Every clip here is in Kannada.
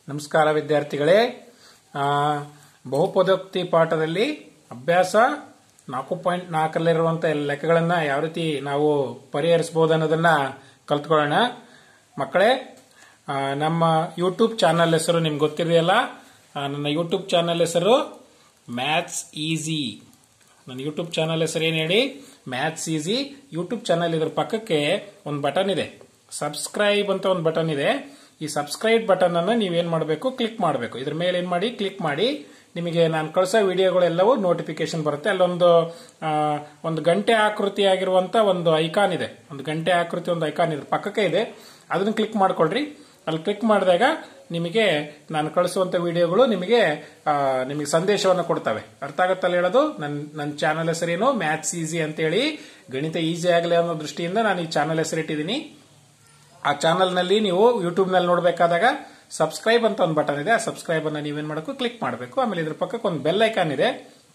ನಮಸ್ಕಾರ ವಿದ್ಯಾರ್ಥಿಗಳೇ ಆ, ಬಹುಪದೋಕ್ತಿ ಪಾಠದಲ್ಲಿ ಅಭ್ಯಾಸ ನಾಲ್ಕು ಪಾಯಿಂಟ್ ನಾಲ್ಕರಲ್ಲಿರುವಂತಹ ಲೆಕ್ಕಗಳನ್ನ ಯಾವ ರೀತಿ ನಾವು ಪರಿಹರಿಸಬಹುದು ಅನ್ನೋದನ್ನ ಕಲ್ತ್ಕೊಳ್ಳೋಣ ಮಕ್ಕಳೇ ಆ, ನಮ್ಮ ಯೂಟ್ಯೂಬ್ ಚಾನಲ್ ಹೆಸರು ನಿಮ್ಗೆ ಗೊತ್ತಿದೆಯಲ್ಲ ಆ, ನನ್ನ ಯೂಟ್ಯೂಬ್ ಚಾನಲ್ ಹೆಸರು ಮ್ಯಾಥ್ಸ್ ಈಸಿ ನನ್ನ ಯೂಟ್ಯೂಬ್ ಚಾನಲ್ ಹೆಸರು ಏನು ಹೇಳಿ ಮ್ಯಾಥ್ಸ್ ಈಸಿ ಯೂಟ್ಯೂಬ್ ಚಾನಲ್ ಇದ್ರ ಪಕ್ಕಕ್ಕೆ ಒಂದು ಬಟನ್ ಇದೆ ಸಬ್ಸ್ಕ್ರೈಬ್ ಅಂತ ಒಂದು ಬಟನ್ ಇದೆ ಈ ಸಬ್ಸ್ಕ್ರೈಬ್ ಬಟನ್ ಅನ್ನು ನೀವೇನ್ ಮಾಡಬೇಕು ಕ್ಲಿಕ್ ಮಾಡಬೇಕು ಇದ್ರ ಮೇಲೆ ಏನ್ ಮಾಡಿ ಕ್ಲಿಕ್ ಮಾಡಿ ನಿಮಗೆ ನಾನು ಕಳಿಸೋ ವಿಡಿಯೋಗಳೆಲ್ಲವೂ ನೋಟಿಫಿಕೇಶನ್ ಬರುತ್ತೆ ಅಲ್ಲೊಂದು ಆ, ಒಂದು ಗಂಟೆ ಆಕೃತಿ ಆಗಿರುವಂತ ಒಂದು ಐಕಾನ್ ಇದೆ ಒಂದು ಗಂಟೆ ಆಕೃತಿ ಒಂದು ಐಕಾನ್ ಇದೆ ಪಕ್ಕಕ್ಕೆ ಇದೆ ಅದನ್ನ ಕ್ಲಿಕ್ ಮಾಡ್ಕೊಳ್ರಿ ಅಲ್ಲಿ ಕ್ಲಿಕ್ ಮಾಡಿದಾಗ ನಿಮಗೆ ನಾನು ಕಳಿಸುವಂತ ವಿಡಿಯೋಗಳು ನಿಮಗೆ ಆ, ನಿಮಗೆ ಸಂದೇಶವನ್ನು ಕೊಡ್ತವೆ ಅರ್ಥ ಆಗುತ್ತಲ್ಲ ಹೇಳೋದು ನನ್ನ ನನ್ನ ಚಾನಲ್ ಹೆಸರೇನು ಮ್ಯಾಥ್ಸ್ ಈಸಿ ಅಂತೇಳಿ ಗಣಿತ ಈಸಿ ಆಗಲಿ ಅನ್ನೋ ದೃಷ್ಟಿಯಿಂದ ನಾನು ಈ ಚಾನಲ್ ಹೆಸರಿಟ್ಟಿದ್ದೀನಿ ಆ ಚಾನಲ್ ನಲ್ಲಿ ನೀವು ಯೂಟ್ಯೂಬ್ ನಲ್ಲಿ ನೋಡಬೇಕಾದಾಗ ಸಬ್ಸ್ಕ್ರೈಬ್ ಅಂತ ಒಂದು ಬಟನ್ ಇದೆ ಆ ಸಬ್ಸ್ಕ್ರೈಬ್ ಅನ್ನ ನೀವೇನ್ ಮಾಡಬೇಕು ಕ್ಲಿಕ್ ಮಾಡಬೇಕು ಆಮೇಲೆ ಇದ್ರ ಪಕ್ಕಕ್ಕೆ ಒಂದು ಬೆಲ್ ಐಕಾನ್ ಇದೆ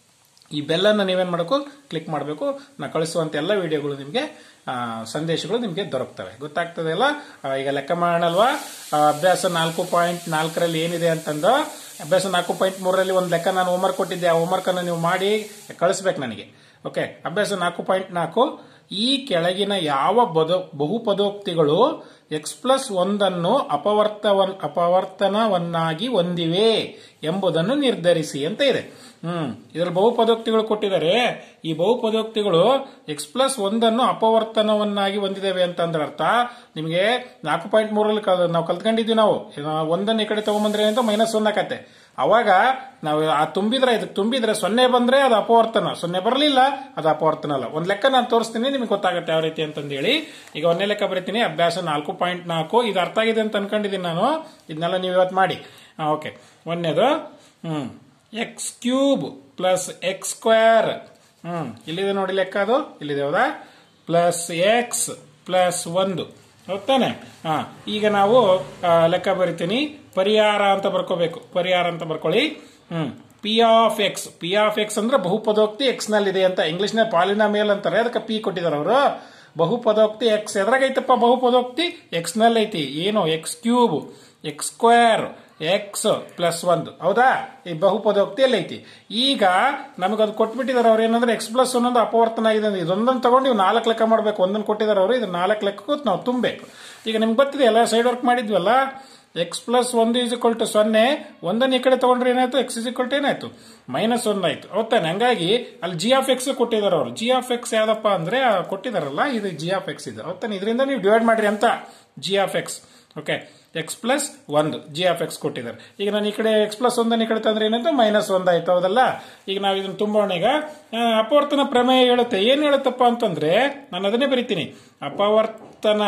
ಈ ಬೆಲ್ ಅನ್ನ ನೀವೇನ್ ಮಾಡಬೇಕು ಕ್ಲಿಕ್ ಮಾಡಬೇಕು ನಾ ಕಳಿಸುವಂತ ಎಲ್ಲ ವಿಡಿಯೋಗಳು ನಿಮಗೆ ಆ, ಸಂದೇಶಗಳು ನಿಮಗೆ ದೊರಕ್ತವೆ ಗೊತ್ತಾಗ್ತದೆ ಅಲ್ಲ ಆ, ಈಗ ಲೆಕ್ಕ ಮಾಡೋಣಲ್ವಾ ಆ, ಅಭ್ಯಾಸ ನಾಲ್ಕು ಪಾಯಿಂಟ್ ನಾಲ್ಕರಲ್ಲಿ ಏನಿದೆ ಅಂತಂದು ಅಭ್ಯಾಸ ನಾಲ್ಕು ಪಾಯಿಂಟ್ ಮೂರರಲ್ಲಿ ಒಂದು ಲೆಕ್ಕ ನಾನು ಹೋಮ್ವರ್ಕ್ ಕೊಟ್ಟಿದ್ದೆ ಆ ಹೋಮ್ವರ್ಕ್ ಅನ್ನು ನೀವು ಮಾಡಿ ಕಳಿಸ್ಬೇಕು ನನಗೆ ಓಕೆ ಅಭ್ಯಾಸ ನಾಲ್ಕು ಪಾಯಿಂಟ್ ನಾಲ್ಕು ಈ ಕೆಳಗಿನ ಯಾವ ಬದ ಬಹುಪದೋಕ್ತಿಗಳು ಎಕ್ಸ್ ಪ್ಲಸ್ ಒಂದನ್ನು ಅಪವರ್ತವನ್ ಅಪವರ್ತನವನ್ನಾಗಿ ಹೊಂದಿವೆ ಎಂಬುದನ್ನು ನಿರ್ಧರಿಸಿ ಅಂತ ಇದೆ ಹ್ಮ್ ಇದರಲ್ಲಿ ಬಹುಪದೋಕ್ತಿಗಳು ಕೊಟ್ಟಿದ್ದಾರೆ ಈ ಬಹುಪದೋಕ್ತಿಗಳು ಎಕ್ಸ್ ಪ್ಲಸ್ ಒಂದನ್ನು ಅಪವರ್ತನವನ್ನಾಗಿ ಹೊಂದಿದ್ದೇವೆ ಅಂತಂದ್ರೆ ಅರ್ಥ ನಿಮಗೆ ನಾಲ್ಕು ಪಾಯಿಂಟ್ ಮೂರಲ್ಲಿ ಕಲ್- ನಾವು ಕಲ್ತ್ಕೊಂಡಿದ್ವಿ ನಾವು ಆ, ಒಂದನ್ನು ಈ ಕಡೆ ತಗೊಂಬಂದ್ರೆ ಅಂತ ಮೈನಸ್ ಒನ್ ಆಕತ್ತೆ ಅವಾಗ ನಾವು ಆ ತುಂಬಿದ್ರೆ ಇದಕ್ಕೆ ತುಂಬಿದ್ರೆ ಸೊನ್ನೆ ಬಂದ್ರೆ ಅದು ಅಪವರ್ತನ ಸೊನ್ನೆ ಬರಲಿಲ್ಲ ಅದು ಅಪವರ್ತನ ಅಲ್ಲ ಒಂದ್ ಲೆಕ್ಕ ನಾನು ತೋರಿಸ್ತೀನಿ ನಿಮಗೆ ಗೊತ್ತಾಗುತ್ತೆ ಯಾವ ರೀತಿ ಅಂತಂದು ಹೇಳಿ ಈಗ ಒಂದೇ ಲೆಕ್ಕ ಬರೀತೀನಿ ಅಭ್ಯಾಸ ನಾಲ್ಕು ಪಾಯಿಂಟ್ ನಾಲ್ಕು ಇದು ಅರ್ಥ ಆಗಿದೆ ಅಂತ ಅನ್ಕೊಂಡಿದ್ದೀನಿ ನಾನು ಇದನ್ನೆಲ್ಲ ನೀವು ಇವತ್ತು ಮಾಡಿ ಓಕೆ ಒಂದೇದು hmm x cube plus x square hmm ಇಲ್ಲಿದೆ ನೋಡಿ ಲೆಕ್ಕ ಅದು ಇಲ್ಲಿದೆ ಹೌದಾ ಪ್ಲಸ್ ಎಕ್ಸ್ ಪ್ಲಸ್ ಒಂದು ಹೌದಾನೆ ಹಾ ಈಗ ನಾವು ಆ, ಲೆಕ್ಕ ಬರಿತೀನಿ ಪರಿಹಾರ ಅಂತ ಬರ್ಕೋಬೇಕು ಪರಿಹಾರ ಅಂತ ಬರ್ಕೊಳ್ಳಿ hmm p of x p of x ಅಂದ್ರೆ ಬಹುಪದೋಕ್ತಿ ಎಕ್ಸ್ ನಲ್ಲಿದೆ ಅಂತ ಇಂಗ್ಲಿಷ್ ನ ಪಾಲಿನಾಮಿಯಲ್ ಅಂತಾರೆ ಅದಕ್ಕೆ ಪಿ ಕೊಟ್ಟಿದ್ದಾರೆ ಅವರು ಬಹುಪದೋಕ್ತಿ ಎಕ್ಸ್ ಎದ್ರಾಗೈತಪ್ಪ ಬಹುಪದೋಕ್ತಿ ಎಕ್ಸ್ ನಲ್ಲಿ ಐತಿ ಏನು x cube x square x plus ಒಂದು ಹೌದಾ ಈ ಬಹುಪದೋಕ್ತಿಯಲ್ಲಿ ಐತಿ ಈಗ ನಮಗೆ ಅದು ಕೊಟ್ಬಿಟ್ಟಿದ್ದಾರೆ ಅವ್ರು ಏನಂದ್ರೆ ಎಕ್ಸ್ ಪ್ಲಸ್ ಒಂದೊಂದು ಅಪವರ್ತನ ಆಗಿದೆ ಅಂದ್ರೆ ಇದೊಂದನ್ನು ತಗೊಂಡು ನೀವು ನಾಲ್ಕು ಲೆಕ್ಕ ಮಾಡಬೇಕು ಒಂದನ್ನು ಕೊಟ್ಟಿದ್ದಾರೆ ಅವರು ಇದು ನಾಲ್ಕು ಲೆಕ್ಕಕ್ಕೂ ನಾವು ತುಂಬಬೇಕು ಈಗ ನಿಮ್ಗೆ ಗೊತ್ತಿದೆ ಎಲ್ಲ ಸೈಡ್ ವರ್ಕ್ ಮಾಡಿದ್ವಲ್ಲ ಎಕ್ಸ್ ಪ್ಲಸ್ ಒಂದು ಇಸ್ ಇಕ್ವಲ್ ಟು ಸೊನ್ನೆ ಒಂದನ್ನು ಈ ಕಡೆ ತಗೊಂಡ್ರೆ ಏನಾಯ್ತು ಎಕ್ಸ್ ಇಸ್ ಇಕ್ವಲ್ ಟು ಏನಾಯ್ತು ಮೈನಸ್ ಒನ್ ಆಯ್ತು ಹೌದಾನೆ ಹಂಗಾಗಿ ಅಲ್ಲಿ ಜಿ ಆಫ್ ಎಕ್ಸ್ ಕೊಟ್ಟಿದ್ದಾರೆ ಅವರು ಜಿ ಆಫ್ ಎಕ್ಸ್ ಯಾವ್ದಪ್ಪ ಅಂದ್ರೆ ಆ ಕೊಟ್ಟಿದಾರಲ್ಲ ಇದು ಜಿ ಆಫ್ ಎಕ್ಸ್ ಇದೆ ಹೌದಾನೆ ಇದರಿಂದ ನೀವು ಡಿವೈಡ್ ಮಾಡ್ರಿ ಅಂತ g of x okay x plus ಒಂದು ಜಿ ಆಫ್ ಎಕ್ಸ್ ಕೊಟ್ಟಿದ್ದಾರೆ ಈಗ ನಾನು ಈ ಕಡೆ ಎಕ್ಸ್ ಪ್ಲಸ್ ಒಂದನ್ನು ಈ ಕಡೆ ತಂದ್ರೆ ಏನಾಯ್ತು ಮೈನಸ್ ಒಂದು ಆಯ್ತು ಹೌದಲ್ಲ ಈಗ ನಾವು ಇದನ್ನ ತುಂಬೋಣ ಈಗ ಆ, ಅಪವರ್ತನ ಪ್ರಮೇಯ ಹೇಳುತ್ತೆ ಏನ್ ಹೇಳುತ್ತಪ್ಪ ಅಂತಂದ್ರೆ ನಾನು ಅದನ್ನೇ ಬರಿತೀನಿ ಅಪವರ್ತನ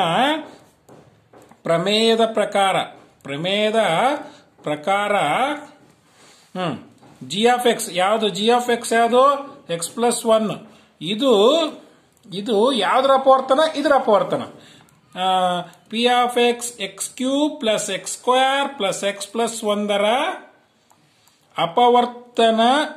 ಪ್ರಮೇಯದ ಪ್ರಕಾರ ಪ್ರಮೇಯದ ಪ್ರಕಾರ ಹ್ಮ್ ಜಿ ಆಫ್ ಎಕ್ಸ್ ಯಾವುದು ಜಿ ಆಫ್ ಎಕ್ಸ್ ಯಾವುದು ಎಕ್ಸ್ ಪ್ಲಸ್ ಒನ್ ಇದು ಇದು ಯಾವ್ದ್ರ ಅಪವರ್ತನ ಇದ್ರ ಅಪವರ್ತನ p of x x cube plus x square plus x plus ಒಂದರ ಅಪವರ್ತನ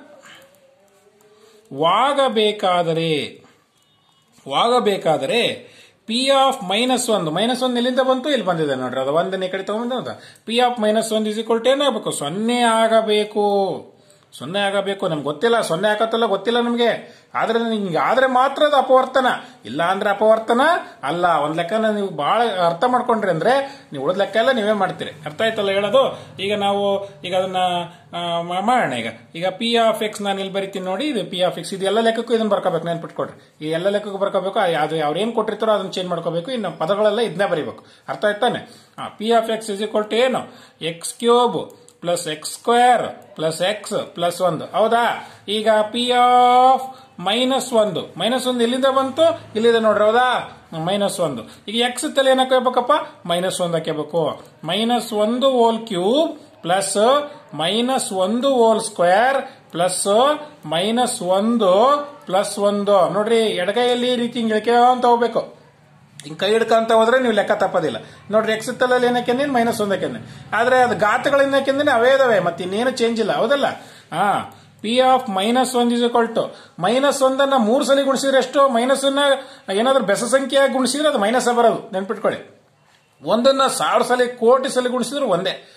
ವಾಗಬೇಕಾದರೆ ವಾಗಬೇಕಾದರೆ ಪಿ ಆಫ್ ಮೈನಸ್ ಒಂದು ಮೈನಸ್ ಒಂದು ಎಲ್ಲಿಂದ ಬಂತು ಇಲ್ಲಿ ಬಂದಿದೆ ನೋಡ್ರಿ ಅದು ಒಂದನೇ ಕಡೆ ತಗೊಂಡ್ ಪಿ ಆಫ್ ಮೈನಸ್ ಒಂದು ಇಸ್ ಇಕ್ವಲ್ ಟು ಏನಾಗಬೇಕು ಸೊನ್ನೆ ಆಗಬೇಕು ಸೊನ್ನೆ ಆಗಬೇಕು ನಮ್ಗೆ ಗೊತ್ತಿಲ್ಲ ಸೊನ್ನೆ ಆಗತ್ತಲ್ಲ ಗೊತ್ತಿಲ್ಲ ನಮಗೆ ಆದ್ರೆ ನಿಮ್ಗೆ ಆದ್ರೆ ಮಾತ್ರ ಅದು ಅಪವರ್ತನ ಇಲ್ಲ ಅಂದ್ರೆ ಅಪವರ್ತನ ಅಲ್ಲ ಒಂದ್ ಲೆಕ್ಕನ ನೀವು ಬಹಳ ಅರ್ಥ ಮಾಡ್ಕೊಂಡ್ರಿ ಅಂದ್ರೆ ನೀವು ಉಳಿದ ಲೆಕ್ಕ ಎಲ್ಲ ನೀವೇ ಮಾಡ್ತೀರಿ ಅರ್ಥ ಆಯ್ತಲ್ಲ ಹೇಳೋದು ಈಗ ನಾವು ಈಗ ಅದನ್ನ ಆ, ಮಾ- ಮಾಡೋಣ ಈಗ ಈಗ ಪಿ ಆಫ್ ಎಕ್ಸ್ ನಾನು ಇಲ್ಲಿ ಬರಿತೀನಿ ನೋಡಿ ಇದು ಪಿ ಆಫ್ ಎಕ್ಸ್ ಇದು ಎಲ್ಲ ಲೆಕ್ಕಕ್ಕೂ ಇದನ್ನ ಬರ್ಕೋಬೇಕು ನೆನ್ಪಿಟ್ಕೊಡ್ರಿ ಈ ಎಲ್ಲ ಲೆಕ್ಕಕ್ಕೂ ಬರ್ಕೋಬೇಕು ಅದು ಅವ್ರು ಏನ್ ಕೊಟ್ಟಿರ್ತಾರೋ ಅದನ್ನ ಚೇಂಜ್ ಮಾಡ್ಕೋಬೇಕು ಇನ್ನು ಪದಗಳೆಲ್ಲ ಇದನ್ನೇ ಬರೀಬೇಕು ಅರ್ಥ ಆಯ್ತಾನೆ p of x is equal to ಏನು x cube plus x square plus x plus ಒಂದು ಹೌದಾ ಈಗ ಪಿ ಆಫ್ ಮೈನಸ್ ಒಂದು ಮೈನಸ್ ಒಂದು ಎಲ್ಲಿಂದ ಬಂತು ಇಲ್ಲಿದೆ ನೋಡ್ರಿ ಹೌದಾ ಮೈನಸ್ ಒಂದು ಈಗ ಎಕ್ಸ್ ತಲೆ ಏನ್ ಹಾಕಬೇಕಪ್ಪ ಮೈನಸ್ ಒಂದು ಹಾಕಬೇಕು ಮೈನಸ್ ಒಂದು ಹೋಲ್ ಕ್ಯೂಬ್ ಪ್ಲಸ್ ಮೈನಸ್ ಒಂದು ಹೋಲ್ ಸ್ಕ್ವೇರ್ ಪ್ಲಸ್ ಮೈನಸ್ ಒಂದು ಪ್ಲಸ್ ಒಂದು ನೋಡ್ರಿ ಎಡಗೈಯಲ್ಲಿ ಈ ರೀತಿ ಹಿಂಗೆ ಅಂತ ಹೋಗ್ಬೇಕು ಹಿಂಗ್ ಕೈ ಹಿಡ್ಕಂತ ಹೋದ್ರೆ ನೀವು ಲೆಕ್ಕ ತಪ್ಪದಿಲ್ಲ ನೋಡ್ರಿ ಎಕ್ಸ್ ತಲಲ್ಲಿ ಏನಕ್ಕೆ ಮೈನಸ್ ಒಂದಕ್ಕೆ ಆದ್ರೆ ಅದು ಘಾತಗಳಿಂದ ಅವೇ ಇದಾವೆ ಮತ್ತೆ ಇನ್ನೇನು ಚೇಂಜ್ ಇಲ್ಲ ಹೌದಲ್ಲ ಹಾ p of minus one is equal to minus ಒಂದನ್ನ ಮೂರು ಸಲ ಗುಣಿಸಿದ್ರೆ ಎಷ್ಟು ಮೈನಸ್ ಅನ್ನ ಏನಾದ್ರೂ ಬೆಸ ಸಂಖ್ಯೆಯಾಗಿ ಗುಣಿಸಿದ್ರೆ ಅದು ಮೈನಸ್ ಬರೋದು ನೆನ್ಪಿಟ್ಕೊಳ್ಳಿ ಒಂದನ್ನ ಸಾವಿರ ಸಲ ಕೋಟಿ ಸಲ ಗುಣಿಸಿದ್ರು ಒಂದೇ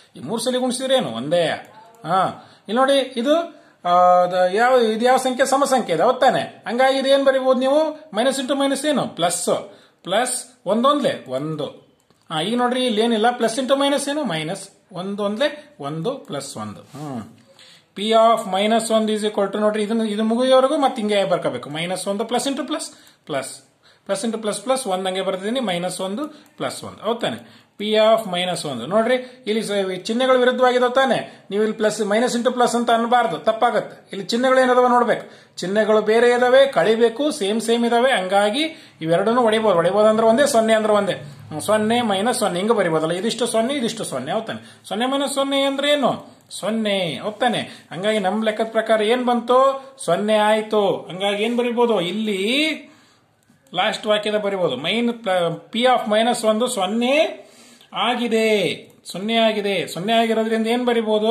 ಈ ಮೂರು ಸಲ ಗುಣಿಸಿದ್ರೆ ಏನು ಒಂದೇ ಹಾ ಇಲ್ಲಿ ನೋಡಿ ಇದು ಆ, ದ- ಯಾವ ಇದು ಯಾವ ಸಂಖ್ಯೆ ಸಮ ಸಂಖ್ಯೆ ಇದೆ ಹೌದಾನೆ ಹಂಗಾಗಿ ಇದು ಏನ್ ಬರೀಬಹುದು ನೀವು ಮೈನಸ್ ಇಂಟು ಮೈನಸ್ ಏನು ಪ್ಲಸ್ ಪ್ಲಸ್ ಒಂದೊಂದ್ಲೆ ಒಂದು ಹಾ ಈಗ ನೋಡ್ರಿ ಇಲ್ಲಿ ಏನಿಲ್ಲ ಪ್ಲಸ್ ಇಂಟು ಮೈನಸ್ ಏನು ಮೈನಸ್ ಒಂದು ಒಂದ್ಲೆ ಒಂದು ಪ್ಲಸ್ ಒಂದು ಹ್ಮ್ ಪಿ ಆಫ್ ಮೈನಸ್ ಒಂದು ಈಸ್ ಈಕ್ವಲ್ ಟು ನೋಡ್ರಿ ಇದನ್ನ ಇದು ಮುಗಿಯೋವರೆಗೂ ಮತ್ತೆ ಹಿಂಗೆ ಬರ್ಕೋಬೇಕು ಮೈನಸ್ ಒಂದು plus into plus plus plus into plus plus ಒಂದ್ ಹಂಗೆ ಬರ್ತಿದ್ದೀನಿ ಮೈನಸ್ ಒಂದು ಪ್ಲಸ್ ಒಂದು ಹೌದಾನೆ ಪಿ ಆಫ್ ಮೈನಸ್ ಒಂದು ನೋಡ್ರಿ ಇಲ್ಲಿ ಸ- ಈ ಚಿಹ್ನೆಗಳು ವಿರುದ್ಧವಾಗಿದಾವ ತಾನೆ ನೀವು ಇಲ್ಲಿ ಪ್ಲಸ್ ಮೈನಸ್ ಇಂಟು ಪ್ಲಸ್ ಅಂತ ಅನ್ಬಾರ್ದು ತಪ್ಪಾಗುತ್ತೆ ಇಲ್ಲಿ ಚಿಹ್ನೆಗಳು ಏನದಾವ ನೋಡ್ಬೇಕು ಚಿಹ್ನೆಗಳು ಬೇರೆ ಇದಾವೆ ಕಳಿಬೇಕು ಸೇಮ್ ಸೇಮ್ ಇದಾವೆ ಹಂಗಾಗಿ ಇವೆರಡನ್ನು ಹೊಡಿಬಹುದು ಹೊಡಿಬಹುದು ಅಂದ್ರೆ ಒಂದೇ ಸೊನ್ನೆ ಅಂದ್ರೆ ಒಂದೇ ಹ್ಮ್, ಸೊನ್ನೆ ಮೈನಸ್ ಸೊನ್ನೆ ಹಿಂಗೆ ಬರಿಬೋದಲ್ಲ ಇದಿಷ್ಟು ಸೊನ್ನೆ ಇದಿಷ್ಟು ಸೊನ್ನೆ ಹೌದಾನೆ ಸೊನ್ನೆ ಮೈನಸ್ ಸೊನ್ನೆ ಅಂದ್ರೆ ಏನು ಸೊನ್ನೆ ಹೌದಾನೆ ಹಂಗಾಗಿ ನಮ್ ಲೆಕ್ಕದ ಪ್ರಕಾರ ಏನ್ ಬಂತು ಸೊನ್ನೆ ಆಯ್ತು ಹಂಗಾಗಿ ಏನ್ ಬರಿಬಹುದು ಇಲ್ಲಿ ಲಾಸ್ಟ್ ವಾಕ್ಯದ ಬರಿಬಹುದು ಮೈನ್ ಪಿ ಆಫ್ ಮೈನಸ್ ಒಂದು ಸೊನ್ನೆ ಆಗಿದೆ ಸೊನ್ನೆ ಆಗಿದೆ ಸೊನ್ನೆ ಆಗಿರೋದ್ರಿಂದ ಏನ್ ಬರಿಬಹುದು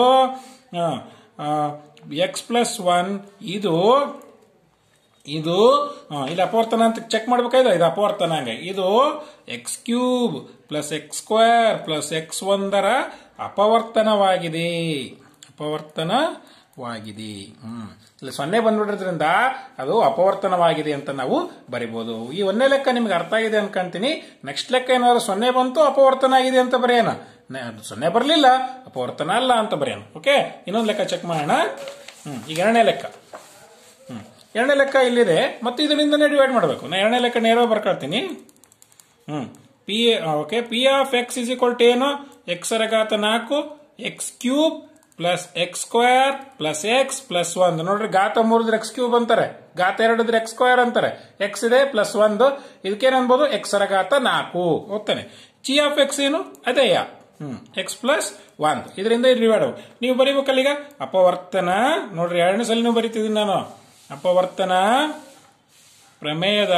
ಎಕ್ಸ್ ಪ್ಲಸ್ ಒನ್ ಇದು ಇದು ಆ, ಇಲ್ಲಿ ಅಪವರ್ತನ ಅಂತ ಚೆಕ್ ಮಾಡ್ಬೇಕಾಯ್ತು ಇದು ಅಪವರ್ತನ ಹಂಗೆ ಇದು x cube plus x square plus x ಒಂದರ ಅಪವರ್ತನವಾಗಿದೆ ಅಪವರ್ತನವಾಗಿದೆ ಹ್ಮ್ ಇಲ್ಲಿ ಸೊನ್ನೆ ಬಂದ್ಬಿಡೋದ್ರಿಂದ ಅದು ಅಪವರ್ತನವಾಗಿದೆ ಅಂತ ನಾವು ಬರಿಬಹುದು ಈ ಒಂದೇ ಲೆಕ್ಕ ನಿಮ್ಗೆ ಅರ್ಥ ಆಗಿದೆ ಅನ್ಕೊಂತೀನಿ ನೆಕ್ಸ್ಟ್ ಲೆಕ್ಕ ಏನಾದ್ರು ಸೊನ್ನೆ ಬಂತು ಅಪವರ್ತನ ಆಗಿದೆ ಅಂತ ಬರೆಯೋಣ ನೆ- ಅದು ಸೊನ್ನೆ ಬರಲಿಲ್ಲ ಅಪವರ್ತನ ಅಲ್ಲ ಅಂತ ಬರೆಯೋಣ ಓಕೆ ಇನ್ನೊಂದು ಲೆಕ್ಕ ಚೆಕ್ ಮಾಡೋಣ ಹ್ಮ್ ಈಗ ಎರಡನೇ ಲೆಕ್ಕ ಹ್ಮ್. ಎರಡನೇ ಲೆಕ್ಕ ಇಲ್ಲಿದೆ ಮತ್ತೆ ಇದರಿಂದನೇ ಡಿವೈಡ್ ಮಾಡಬೇಕು ನಾ ಎರಡನೇ ಲೆಕ್ಕ ನೇರವಾಗಿ ಬರ್ಕೊಳ್ತೀನಿ hmm p okay p of x is equal to ಏನು ಎಕ್ಸ್ ಘಾತ ನಾಲ್ಕು x cube plus x square plus x plus ಒಂದು ನೋಡ್ರಿ ಘಾತ ಮೂರದ್ರ ಎಕ್ಸ್ ಕ್ಯೂಬ್ ಅಂತಾರೆ ಘಾತ ಎರಡದ್ರ ಎಕ್ಸ್ ಸ್ಕ್ವೇರ್ ಅಂತಾರೆ ಎಕ್ಸ್ ಇದೆ ಪ್ಲಸ್ ಒಂದು ಇದಕ್ಕೇನ್ ಅನ್ಬೋದು ಎಕ್ಸ್ ಘಾತ ನಾಲ್ಕು ಹೋಗ್ತಾನೆ ಜಿ ಆಫ್ ಎಕ್ಸ್ ಏನು ಅದೇಯ ಹ್ಮ್ ಎಕ್ಸ್ ಪ್ಲಸ್ ಒಂದು ಇದರಿಂದ ಡಿವೈಡ್ ನೀವು ಬರೀಬೇಕಲ್ಲ ಈಗ ಅಪವರ್ತನ ನೋಡ್ರಿ ಎರಡನೇ ಸಲ ನೀವು ಬರೀತಿದ್ದೀನಿ ನಾನು ಅಪವರ್ತನ ಪ್ರಮೇಯದ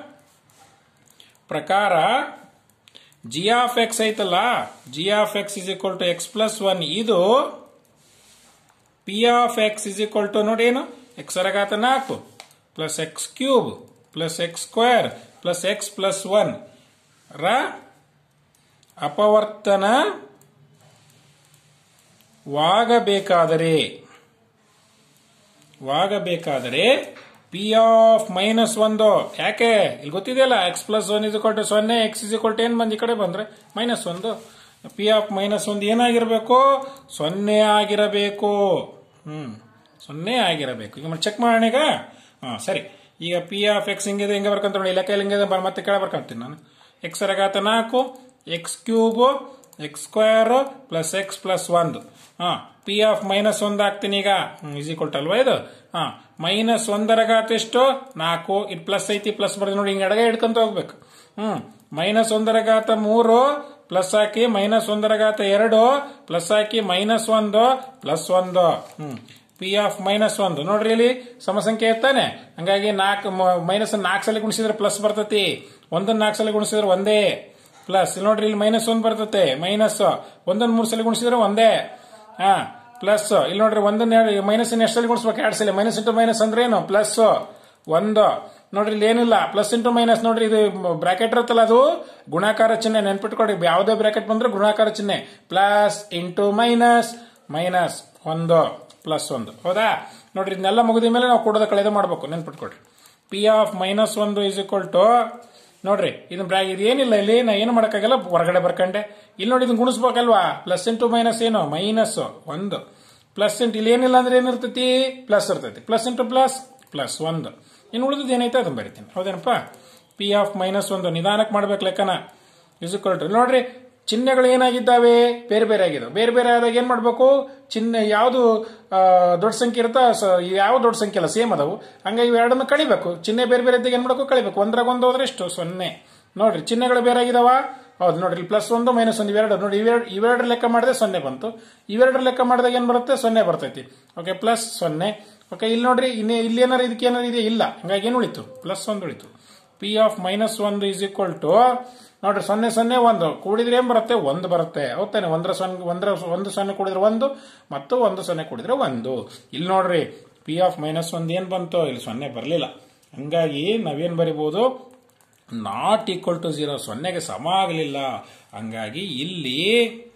ಪ್ರಕಾರ ಜಿ ಆಫ್ ಎಕ್ಸ್ ಐತಲ್ಲ g of x is equal to x plus one ಇದು p of x is equal to ನೋಡಿ ಏನು ಎಕ್ಸ್ ಘಾತ ನಾಲ್ಕು plus x cube plus x square plus x plus one ರ ಅಪವರ್ತನ ವಾಗಬೇಕಾದರೆ ವಾಗಬೇಕಾದರೆ ಪಿ ಆಫ್ ಮೈನಸ್ ಒಂದು ಯಾಕೆ ಇಲ್ಲಿ ಗೊತ್ತಿದೆಯಲ್ಲ x plus one is to ಸೊನ್ನೆ ಎಕ್ಸ್ ಇಸ್ ಟು ಏನ್ ಬಂದ್ ಈ ಕಡೆ ಬಂದ್ರೆ ಮೈನಸ್ ಒಂದು ಪಿ ಆಫ್ ಮೈನಸ್ ಒಂದು ಏನಾಗಿರಬೇಕು ಸೊನ್ನೆ ಆಗಿರಬೇಕು ಹ್ಮ್ ಸೊನ್ನೆ ಆಗಿರಬೇಕು ಈಗ ಚೆಕ್ ಮಾಡೋಣ ಈಗ ಹಾ ಸರಿ ಈಗ ಪಿ ಆಫ್ ಎಕ್ಸ್ ಹಿಂಗಿದೆ ಹಿಂಗೆ ಬರ್ಕೊಂತ ನೋಡಿ ಲೆಕ್ಕ ಹಿಂಗಿದೆ ಬರ್- ಮತ್ತೆ ಕೆಳ ಬರ್ಕೊಂತೀನಿ ನಾನು ಎಕ್ಸ್ ಘಾತ ನಾಲ್ಕು x cube x square plus x plus ಒಂದು ಹಾ ಪಿ ಆಫ್ ಮೈನಸ್ ಒಂದು ಹಾಕ್ತೀನಿ ಈಗ ಈಸ್ ಈಕ್ವಲ್ ಟು ಅಲ್ವಾ ಇದು ಹಾ ಮೈನಸ್ ಒಂದರ ಘಾತ ಎಷ್ಟು ನಾಲ್ಕು ಇದು ಪ್ಲಸ್ ಐತಿ ಪ್ಲಸ್ ಬರ್ದು ನೋಡಿ ಹಿಂಗೆ ಎಡಗ ಹಿಡ್ಕೊಂತ ಹೋಗ್ಬೇಕು ಹ್ಮ್ ಮೈನಸ್ ಒಂದರ ಘಾತ ಮೂರು ಪ್ಲಸ್ ಹಾಕಿ ಮೈನಸ್ ಒಂದರ ಘಾತ ಎರಡು ಪ್ಲಸ್ ಹಾಕಿ ಮೈನಸ್ ಒಂದು ಪ್ಲಸ್ ಒಂದು ಹ್ಮ್ ಪಿ ಆಫ್ ಮೈನಸ್ ಒಂದು ನೋಡ್ರಿ ಇಲ್ಲಿ ಸಮಸಂಖ್ಯೆ ಇರ್ತಾನೆ ಹಂಗಾಗಿ ನಾಲ್ಕು ಮೈನಸ್ ನಾಲ್ಕು ಸಲ ಗುಣಿಸಿದ್ರೆ ಪ್ಲಸ್ ಬರ್ತತಿ ಒಂದನ್ನ ನಾಲ್ಕು ಸಲ ಗುಣಿಸಿದ್ರೆ ಒಂದೇ ಪ್ಲಸ್ ಇಲ್ಲಿ ನೋಡ್ರಿ ಇಲ್ಲಿ ಮೈನಸ್ ಒಂದ್ ಬರ್ತತೆ ಮೈನಸ್ ಒಂದನ್ನ ಮೂರು ಸಲ ಗುಣಿಸಿದ್ರೆ ಒಂದೇ ಹಾ ಪ್ಲಸ್ ಇಲ್ಲಿ ನೋಡ್ರಿ ಒಂದನ್ನ ಮೈನಸ್ ಎಷ್ಟು ಸಲ ಗುಣಿಸ್ಬೇಕು ಎರಡು ಸಲ ಮೈನಸ್ ಇಂಟು ಮೈನಸ್ ಅಂದ್ರೆ ಏನು ಪ್ಲಸ್ ಒಂದು ನೋಡ್ರಿ ಇಲ್ಲಿ ಏನಿಲ್ಲ ಪ್ಲಸ್ ಇಂಟು ಮೈನಸ್ ನೋಡ್ರಿ ಇದು ಬ್ರಾಕೆಟ್ ಇರುತ್ತಲ್ಲ ಅದು ಗುಣಾಕಾರ ಚಿಹ್ನೆ ನೆನ್ಪಿಟ್ಕೊಡಿ ಯಾವುದೇ ಬ್ರಾಕೆಟ್ ಬಂದ್ರೆ ಗುಣಾಕಾರ ಚಿಹ್ನೆ ಪ್ಲಸ್ ಇಂಟು ಮೈನಸ್ ಮೈನಸ್ ಒಂದು ಪ್ಲಸ್ ಒಂದು ಹೌದಾ ನೋಡ್ರಿ ಇದನ್ನೆಲ್ಲ ಮುಗಿದ ಮೇಲೆ ನಾವು ಕೂಡದ ಕಳೆದ ಮಾಡ್ಬೇಕು ನೆನ್ಪಿಟ್ಕೊಡ್ರಿ ಪಿ ಆಫ್ ಮೈನಸ್ ಒಂದು ಇಸ್ ಈಕ್ವಲ್ ಟು ನೋಡ್ರಿ ಇದನ್ನ ಬ್ರಾ ಇದು ಏನಿಲ್ಲ ಇಲ್ಲಿ ನಾ ಏನು ಮಾಡೋಕ್ಕಾಗಲ್ಲ ಹೊರಗಡೆ ಬರ್ಕಂಡೆ ಇಲ್ಲಿ ನೋಡಿ ಇದನ್ನ ಗುಣಿಸ್ಬೇಕಲ್ವಾ ಪ್ಲಸ್ ಇಂಟು ಮೈನಸ್ ಏನು ಮೈನಸ್ ಒಂದು ಪ್ಲಸ್ ಇಂಟು ಇಲ್ಲಿ ಏನಿಲ್ಲ ಅಂದ್ರೆ ಏನಿರ್ತೈತಿ ಪ್ಲಸ್ ಇರ್ತೈತಿ ಪ್ಲಸ್ ಇಂಟು ಪ್ಲಸ್ ಪ್ಲಸ್ ಒಂದು ಇನ್ನು ಉಳಿದದ್ದು ಏನೈತೆ ಅದನ್ನ ಬರಿತೀನಿ ಹೌದೇನಪ್ಪ ಪಿ ಆಫ್ ಮೈನಸ್ ಒಂದು ನಿಧಾನಕ್ಕೆ ಮಾಡ್ಬೇಕು ಲೆಕ್ಕನ ಇಸ್ಕೊಲ್ ಟು ನೋಡ್ರಿ ಚಿಹ್ನೆಗಳು ಏನಾಗಿದ್ದಾವೆ ಬೇರೆ ಬೇರೆ ಆಗಿದಾವೆ ಬೇರೆ ಬೇರೆ ಆದಾಗ ಏನ್ ಮಾಡ್ಬೇಕು ಚಿಹ್ನೆ ಯಾವುದು ಆ, ದೊಡ್ಡ ಸಂಖ್ಯೆ ಇರುತ್ತಾ ಸ- ಯಾವ ದೊಡ್ಡ ಸಂಖ್ಯೆ ಅಲ್ಲ ಸೇಮ್ ಅದಾವು ಹಂಗಾಗಿ ಇವೆರಡನ್ನು ಕಳಿಬೇಕು ಚಿಹ್ನೆ ಬೇರೆ ಬೇರೆ ಇದ್ದಾಗ ಏನ್ ಮಾಡ್ಬೇಕು ಕಳಿಬೇಕು ಒಂದ್ರಾಗ ಒಂದು ಹೋದ್ರೆ ಎಷ್ಟು ಸೊನ್ನೆ ನೋಡ್ರಿ ಚಿಹ್ನೆಗಳು ಬೇರೆ ಆಗಿದಾವ ಹೌದು ನೋಡ್ರಿ ಪ್ಲಸ್ ಒಂದು ಮೈನಸ್ ಒಂದು ಇವೆರಡು ನೋಡಿ ಇವೆರಡು ಇವೆರಡರ ಲೆಕ್ಕ ಮಾಡಿದ್ರೆ ಸೊನ್ನೆ ಬಂತು ಇವೆರಡರ ಲೆಕ್ಕ ಮಾಡಿದಾಗ ಏನ್ ಬರುತ್ತೆ ಸೊನ್ನೆ ಬರ್ತೈತಿ ಓಕೆ ಪ್ಲಸ್ ಸೊನ್ನೆ ಓಕೆ ಇಲ್ಲಿ ನೋಡ್ರಿ ಇನ್ನೇ ಇಲ್ಲಿ ಏನಾರು ಇದಕ್ಕೆ ಏನಾರು ಇದೆ ಇಲ್ಲ ಹಂಗಾಗಿ ಏನು ಉಳಿತು ಪ್ಲಸ್ ಒಂದು ಉಳಿತು ಪಿ ಆಫ್ ಮೈನಸ್ ಒಂದು ಇಸ್ ಈಕ್ವಲ್ ಟು ನೋಡ್ರಿ ಸೊನ್ನೆ ಸೊನ್ನೆ ಒಂದು ಕೂಡಿದ್ರೆ ಏನ್ ಬರುತ್ತೆ ಒಂದು ಬರುತ್ತೆ ಹೌದಾನೆ ಒಂದರ ಸೊನ್ನೆ ಒಂದರ ಒಂದು ಸೊನ್ನೆ ಕೂಡಿದ್ರೆ ಒಂದು ಮತ್ತು ಒಂದು ಸೊನ್ನೆ ಕೂಡಿದ್ರೆ ಒಂದು ಇಲ್ಲಿ ನೋಡ್ರಿ ಪಿ ಆಫ್ ಮೈನಸ್ ಒಂದು ಏನ್ ಬಂತು ಇಲ್ಲಿ ಸೊನ್ನೆ ಬರಲಿಲ್ಲ ಹಂಗಾಗಿ ನಾವೇನ್ ಬರಿಬಹುದು ನಾಟ್ ಈಕ್ವಲ್ ಟು ಜೀರೋ ಸೊನ್ನೆಗೆ ಸಮ ಆಗಲಿಲ್ಲ ಹಂಗಾಗಿ ಇಲ್ಲಿ ಪಿ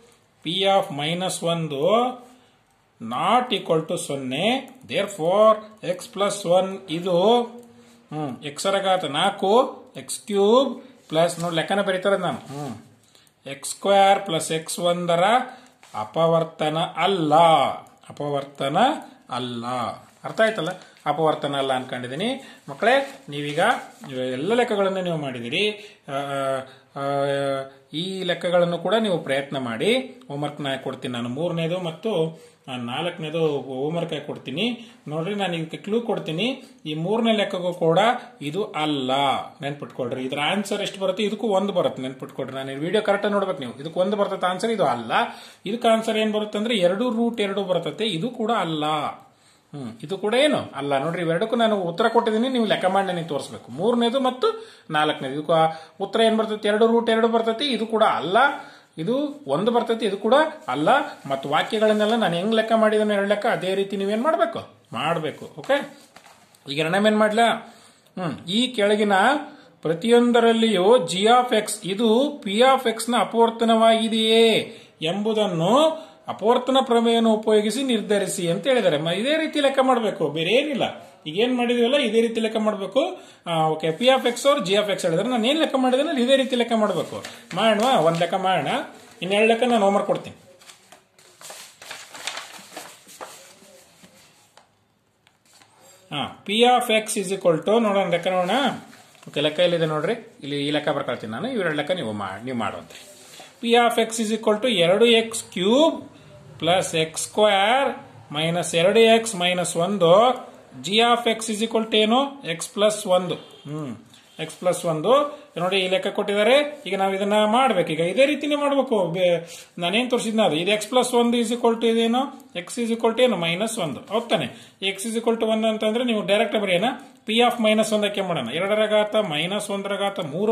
ಪಿ ಆಫ್ ಮೈನಸ್ ಒಂದು ನಾಟ್ ಈಕ್ವಲ್ ಟು ಸೊನ್ನೆ there four x plus one ಇದು ಹ್ಮ್ ಎಕ್ಸ್ ಘಾತ ನಾಲ್ಕು ಎಕ್ಸ್ ಕ್ಯೂಬ್ ಪ್ಲಸ್ ನೋಡಿ ಲೆಕ್ಕನ ಬರೀತಾರೆ ನಾನು hmm x square plus x ಒಂದರ ಅಪವರ್ತನ ಅಲ್ಲ ಅಪವರ್ತನ ಅಲ್ಲ ಅರ್ಥ ಆಯ್ತಲ್ಲ ಅಪವರ್ತನ ಅಲ್ಲ ಅನ್ಕೊಂಡಿದ್ದೀನಿ ಮಕ್ಕಳೇ ನೀವೀಗ ಎಲ್ಲ ಲೆಕ್ಕಗಳನ್ನು ನೀವು ಮಾಡಿದಿರಿ ಆ, ಆ, ಈ ಲೆಕ್ಕಗಳನ್ನು ಕೂಡ ನೀವು ಪ್ರಯತ್ನ ಮಾಡಿ ಹೋಮ್ವರ್ಕ್ ನಾ ಕೊಡ್ತೀನಿ ನಾನು ಮೂರನೇದು ಮತ್ತು ಆ, ನಾಲ್ಕನೇದು ಹೋಮ್ವರ್ಕ್ ಕೊಡ್ತೀನಿ ನೋಡ್ರಿ ನಾನು ಇದಕ್ಕೆ ಕ್ಲೂ ಕೊಡ್ತೀನಿ ಈ ಮೂರನೇ ಲೆಕ್ಕಕ್ಕೂ ಕೂಡ ಇದು ಅಲ್ಲ ನೆನ್ಪಿಟ್ಕೊಳ್ರಿ ಇದ್ರ ಆನ್ಸರ್ ಎಷ್ಟು ಬರುತ್ತೆ ಇದಕ್ಕೂ ಒಂದು ಬರುತ್ತೆ ನೆನ್ಪಿಟ್ಕೊಳ್ರಿ ನಾನು ವಿಡಿಯೋ ಕರೆಕ್ಟ್ ನೋಡ್ಬೇಕು ನೀವು ಇದಕ್ಕೆ ಒಂದು ಬರ್ತದೆ ಆನ್ಸರ್ ಇದು ಅಲ್ಲ ಇದಕ್ಕೆ ಆನ್ಸರ್ ಏನ್ ಬರುತ್ತೆ ಅಂದ್ರೆ ಎರಡು ರೂಟ್ ಎರಡು ಬರ್ತತೆ ಇದು ಕೂಡ ಅಲ್ಲ ಹ್ಮ್ ಇದು ಕೂಡ ಏನು ಅಲ್ಲ ನೋಡ್ರಿ ಇವೆರಡಕ್ಕೂ ನಾನು ಉತ್ತರ ಕೊಟ್ಟಿದ್ದೀನಿ ನೀವು ಲೆಕ್ಕ ಮಾಡಿ ನನಗೆ ತೋರಿಸ್ಬೇಕು ಮೂರನೇದು ಮತ್ತು ನಾಲ್ಕನೇದು ಇದಕ್ಕೂ ಆ ಉತ್ತರ ಏನ್ ಬರ್ತೈತಿ ಎರಡು ರೂಟ್ ಎರಡು ಬರ್ತೈತಿ ಇದು ಕೂಡ ಅಲ್ಲ ಇದು ಒಂದು ಬರ್ತೈತಿ ಇದು ಕೂಡ ಅಲ್ಲ ಮತ್ತು ವಾಕ್ಯಗಳನ್ನೆಲ್ಲ ನಾನು ಹೆಂಗ್ ಲೆಕ್ಕ ಮಾಡಿದನು ಎರಡು ಲೆಕ್ಕ ಅದೇ ರೀತಿ ನೀವೇನ್ ಮಾಡ್ಬೇಕು ಮಾಡಬೇಕು ಓಕೆ ಈಗ ಎರಡನೇ ಏನ್ ಮಾಡ್ಲಾ ಹ್ಮ್ ಈ ಕೆಳಗಿನ ಪ್ರತಿಯೊಂದರಲ್ಲಿಯೂ ಜಿ ಆಫ್ ಎಕ್ಸ್ ಇದು ಪಿ ಆಫ್ ಎಕ್ಸ್ ನ ಅಪವರ್ತನವಾಗಿದೆಯೇ ಎಂಬುದನ್ನು ಅಪವರ್ತನ ಪ್ರಮೇಯವನ್ನು ಉಪಯೋಗಿಸಿ ನಿರ್ಧರಿಸಿ ಅಂತ ಹೇಳಿದ್ದಾರೆ ಮ- ಇದೇ ರೀತಿ ಲೆಕ್ಕ ಮಾಡಬೇಕು ಬೇರೆ ಏನಿಲ್ಲ ಈಗ ಏನ್ ಮಾಡಿದೀವಲ್ಲ ಇದೇ ರೀತಿ ಲೆಕ್ಕ ಮಾಡಬೇಕು ಓಕೆ ಪಿ ಆಫ್ ಎಕ್ಸ್ ಅವ್ರು ಜಿ ಆಫ್ ಎಕ್ಸ್ ಹೇಳಿದ್ರೆ ನಾನು ಏನ್ ಲೆಕ್ಕ ಮಾಡಿದ್ರೆ ಇದೇ ರೀತಿ ಲೆಕ್ಕ ಮಾಡಬೇಕು ಮಾಡೋಣ ಒಂದ್ ಲೆಕ್ಕ ಮಾಡೋಣ ಇನ್ನೆರಡು ಲೆಕ್ಕ ನಾನು ಹೋಮ್ವರ್ಕ್ ಕೊಡ್ತೀನಿ ಹಾ p of x is equal to ನೋಡೋಣ ಲೆಕ್ಕ ನೋಡೋಣ ಓಕೆ ಲೆಕ್ಕ ಇಲ್ಲಿದೆ ನೋಡ್ರಿ ಇಲ್ಲಿ ಈ ಲೆಕ್ಕ ಬರ್ಕೊಳ್ತೀನಿ ನಾನು ಇವೆರಡು ಲೆಕ್ಕ ನೀವು ಮಾಡಿ ನೀವು ಮಾಡುವಂತೆ p of x is equal to ಎರಡು x cube plus x square minus ಎರಡು ಎಕ್ಸ್ ಮೈನಸ್ ಒಂದು g of x is equal to ಏನು ಎಕ್ಸ್ ಪ್ಲಸ್ ಒಂದು ಹ್ಮ್ ಎಕ್ಸ್ ಪ್ಲಸ್ ಒಂದು ನೋಡಿ ಈ ಲೆಕ್ಕ ಕೊಟ್ಟಿದ್ದಾರೆ ಈಗ ನಾವು ಇದನ್ನ ಮಾಡ್ಬೇಕು ಈಗ ಇದೇ ರೀತಿನೇ ಮಾಡ್ಬೇಕು ಬೆ- ನಾನೇನ್ ತೋರಿಸಿದ್ನ ಅದು ಇದು ಎಕ್ಸ್ ಪ್ಲಸ್ ಒಂದು ಇಸ್ ಇಕ್ವಲ್ ಟು ಇದೇನು ಎಕ್ಸ್ ಇಸ್ ಇಕ್ವಲ್ ಟು ಏನು ಮೈನಸ್ ಒಂದು ಹೌದಾನೆ x is equal to one ಅಂತಂದ್ರೆ ನೀವು ಡೈರೆಕ್ಟ್ ಬರೆಯೋಣ ಪಿ ಆಫ್ ಮೈನಸ್ ಒಂದಕ್ಕೆ ಮಾಡೋಣ ಎರಡರ ಘಾತ ಮೈನಸ್ ಒಂದರ ಘಾತ ಮೂರು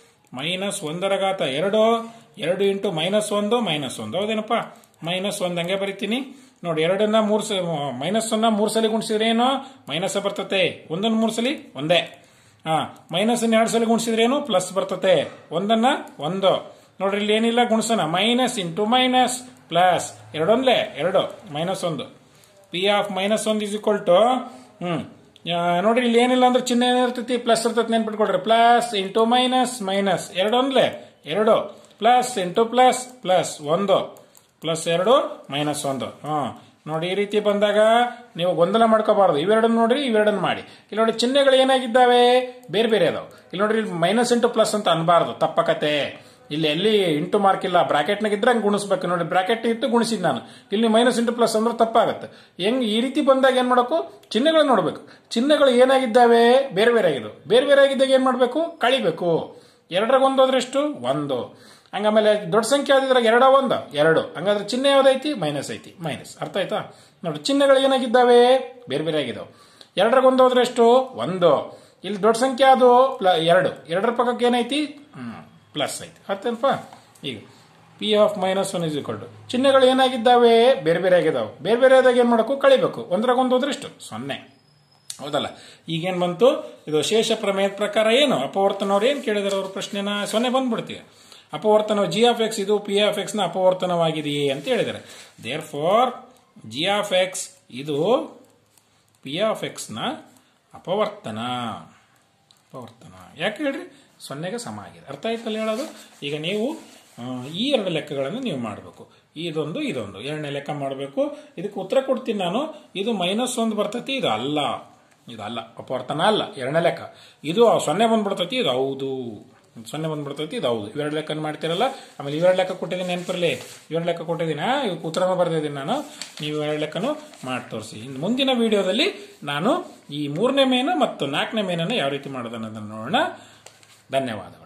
ಮೈನಸ್ ಒಂದರ ಘಾತ ಎರಡು ಎರಡು ಇಂಟು ಮೈನಸ್ ಒಂದು ಮೈನಸ್ ಒಂದು ಹೌದೇನಪ್ಪ ಮೈನಸ್ ಒಂದ್ ಹಂಗೆ ಬರಿತೀನಿ ನೋಡಿ ಎರಡನ್ನ ಮೂರ್ ಸ ಮೈನಸ್ ಒನ್ನ ಮೂರ್ ಸಲ ಗುಣಿಸಿದ್ರೆ ಏನು ಮೈನಸ್ ಬರ್ತತೆ ಒಂದನ್ನ ಮೂರ್ ಸಲಿ ಒಂದೇ ಹಾ ಮೈನಸ್ ಎರಡು ಸಲ ಗುಣಿಸಿದ್ರೆ ಏನು ಪ್ಲಸ್ ಬರ್ತತೆ ಒಂದನ್ನ ಒಂದು ನೋಡ್ರಿ ಇಲ್ಲಿ ಏನಿಲ್ಲ ಗುಣಿಸೋಣ ಮೈನಸ್ ಇಂಟು ಮೈನಸ್ ಪ್ಲಸ್ ಎರಡೊಂದ್ಲೆ ಎರಡು ಮೈನಸ್ ಒಂದು ಪಿ ಆಫ್ ಮೈನಸ್ ಒಂದು ಇಸ್ ಇಕ್ವಲ್ ಟು ಹ್ಮ್ ಆ, ನೋಡ್ರಿ ಇಲ್ಲಿ ಏನಿಲ್ಲ ಅಂದ್ರೆ ಚಿಹ್ನೆ ಏನಿರ್ತೈತಿ ಪ್ಲಸ್ ಇರ್ತೈತಿ ನೆನ್ಪಿಟ್ಕೊಡ್ರಿ ಪ್ಲಸ್ ಇಂಟು ಮೈನಸ್ ಮೈನಸ್ ಎರಡೊಂದ್ಲೆ ಎರಡು ಪ್ಲಸ್ ಇಂಟು ಪ್ಲಸ್ ಪ್ಲಸ್ ಒಂದು ಪ್ಲಸ್ ಎರಡು ಮೈನಸ್ ಒಂದು ಹ್ಮ್ ನೋಡಿ ಈ ರೀತಿ ಬಂದಾಗ ನೀವು ಗೊಂದಲ ಮಾಡ್ಕೋಬಾರದು ಇವೆರಡನ್ನು ನೋಡ್ರಿ ಇವೆರಡನ್ನು ಮಾಡಿ ಇಲ್ಲಿ ನೋಡಿ ಚಿಹ್ನೆಗಳು ಏನಾಗಿದ್ದಾವೆ ಬೇರೆ ಬೇರೆ ಅದಾವ ಇಲ್ಲಿ ನೋಡ್ರಿ ಮೈನಸ್ ಇಂಟು ಪ್ಲಸ್ ಅಂತ ಅನ್ಬಾರ್ದು ತಪ್ಪಕತೆ ಇಲ್ಲಿ ಎಲ್ಲಿ ಇಂಟು ಮಾರ್ಕ್ ಇಲ್ಲ ಬ್ರಾಕೆಟ್ನಾಗ ಇದ್ರೆ ಹಂಗೆ ಗುಣಿಸ್ಬೇಕು ನೋಡಿ ಬ್ರಾಕೆಟ್ ಇಟ್ಟು ಗುಣಿಸಿದ್ ನಾನು ಇಲ್ಲಿ ಮೈನಸ್ ಇಂಟು ಪ್ಲಸ್ ಅಂದ್ರೆ ತಪ್ಪಾಗುತ್ತೆ ಹೆಂಗ್ ಈ ರೀತಿ ಬಂದಾಗ ಏನ್ ಮಾಡಬೇಕು ಚಿಹ್ನೆಗಳು ನೋಡ್ಬೇಕು ಚಿಹ್ನೆಗಳು ಏನಾಗಿದ್ದಾವೆ ಬೇರೆ ಬೇರೆ ಆಗಿದ್ದು ಬೇರೆ ಬೇರೆ ಆಗಿದ್ದಾಗ ಏನ್ ಮಾಡ್ಬೇಕು ಕಳಿಬೇಕು ಎರಡರಾಗ ಒಂದು ಹೋದ್ರೆ ಎಷ್ಟು ಒಂದು ಹಂಗಾಮೇಲೆ ದೊಡ್ಡ ಸಂಖ್ಯೆ ಯಾವ್ದಿದ್ರಾಗ ಎರಡ ಒಂದು ಎರಡು ಹಂಗಾದ್ರೆ ಚಿಹ್ನೆ ಯಾವ್ದೈತಿ ಮೈನಸ್ ಐತಿ ಮೈನಸ್ ಅರ್ಥ ಆಯ್ತಾ ನೋಡಿ ಚಿಹ್ನೆಗಳು ಏನಾಗಿದ್ದಾವೆ ಬೇರೆ ಬೇರೆ ಆಗಿದಾವೆ ಎರಡರಾಗ ಒಂದು ಹೋದ್ರೆ ಎಷ್ಟು ಒಂದು ಇಲ್ಲಿ ದೊಡ್ಡ ಸಂಖ್ಯೆ ಅದು ಪ್ಲ- ಎರಡು ಎರಡರ ಪಕ್ಕಕ್ಕೆ ಏನೈತಿ ಪ್ಲಸ್ ಐತಿ ಅರ್ಥೇನಪ್ಪ ಈಗ p of minus one is equal to ಚಿಹ್ನೆಗಳು ಏನಾಗಿದ್ದಾವೆ ಬೇರೆ ಬೇರೆ ಆಗಿದಾವೆ ಬೇರೆ ಬೇರೆ ಆದಾಗ ಏನ್ ಮಾಡಬೇಕು ಕಳಿಬೇಕು ಒಂದ್ರಾಗ ಒಂದು ಹೋದ್ರೆ ಎಷ್ಟು ಸೊನ್ನೆ ಹೌದಲ್ಲ ಈಗೇನ್ ಬಂತು ಇದು ಶೇಷ ಪ್ರಮೇಯದ ಪ್ರಕಾರ ಏನು ಅಪವರ್ತನವ್ರು ಏನ್ ಕೇಳಿದಾರೆ ಅವ್ರ ಪ್ರಶ್ನೆನ ಸೊನ್ನೆ ಬಂದ್ಬಿಡ್ತೀವಿ ಅಪವರ್ತನ ಜಿ ಆಫ್ ಎಕ್ಸ್ ಇದು ಪಿ ಆಫ್ ಎಕ್ಸ್ ನ ಅಪವರ್ತನವಾಗಿದೆಯೇ ಅಂತ ಹೇಳಿದ್ದಾರೆ therefore g of x ಇದು ಪಿ ಆಫ್ ಎಕ್ಸ್ ನ ಅಪವರ್ತನ ಅಪವರ್ತನ ಯಾಕೆ ಹೇಳ್ರಿ ಸೊನ್ನೆಗೆ ಸಮ ಆಗಿದೆ ಅರ್ಥ ಆಯ್ತಲ್ಲ ಹೇಳೋದು ಈಗ ನೀವು ಆ, ಈ ಎರಡು ಲೆಕ್ಕಗಳನ್ನು ನೀವು ಮಾಡಬೇಕು ಇದೊಂದು ಇದೊಂದು ಎರಡನೇ ಲೆಕ್ಕ ಮಾಡಬೇಕು ಇದಕ್ಕೆ ಉತ್ತರ ಕೊಡ್ತೀನಿ ನಾನು ಇದು ಮೈನಸ್ ಒಂದು ಬರ್ತೈತಿ ಇದು ಅಲ್ಲ ಇದು ಅಲ್ಲ ಅಪವರ್ತನ ಅಲ್ಲ ಎರಡನೇ ಲೆಕ್ಕ ಇದು ಸೊನ್ನೆ ಬಂದ್ಬಿಡ್ತೈತಿ ಇದು ಹೌದು ಸೊನ್ನೆ ಬಂದ್ಬಿಡ್ತೈತಿ ಇದು ಹೌದು ಇವೆರಡು ಲೆಕ್ಕ ಮಾಡ್ತಿರಲ್ಲ ಆಮೇಲೆ ಇವೆರಡು ಲೆಕ್ಕ ಕೊಟ್ಟಿದ್ದೀನಿ ನೆನಪಿರಲಿ ಇವೆರಡು ಲೆಕ್ಕ ಕೊಟ್ಟಿದ್ದೀನಿ ಇವಕ್ಕೆ ಉತ್ತರನೂ ಬರ್ದಿದ್ದೀನಿ ನಾನು ನೀವು ಎರಡು ಲೆಕ್ಕನು ಮಾಡಿ ತೋರಿಸಿ ಇನ್ನು ಮುಂದಿನ ವಿಡಿಯೋದಲ್ಲಿ ನಾನು ಈ ಮೂರನೇ ಮೇನ ಮತ್ತು ನಾಲ್ಕನೇ ಮೇನನ್ನು ಯಾವ ರೀತಿ ಮಾಡೋದು ಅನ್ನೋದನ್ನು ನೋಡೋಣ ಧನ್ಯವಾದ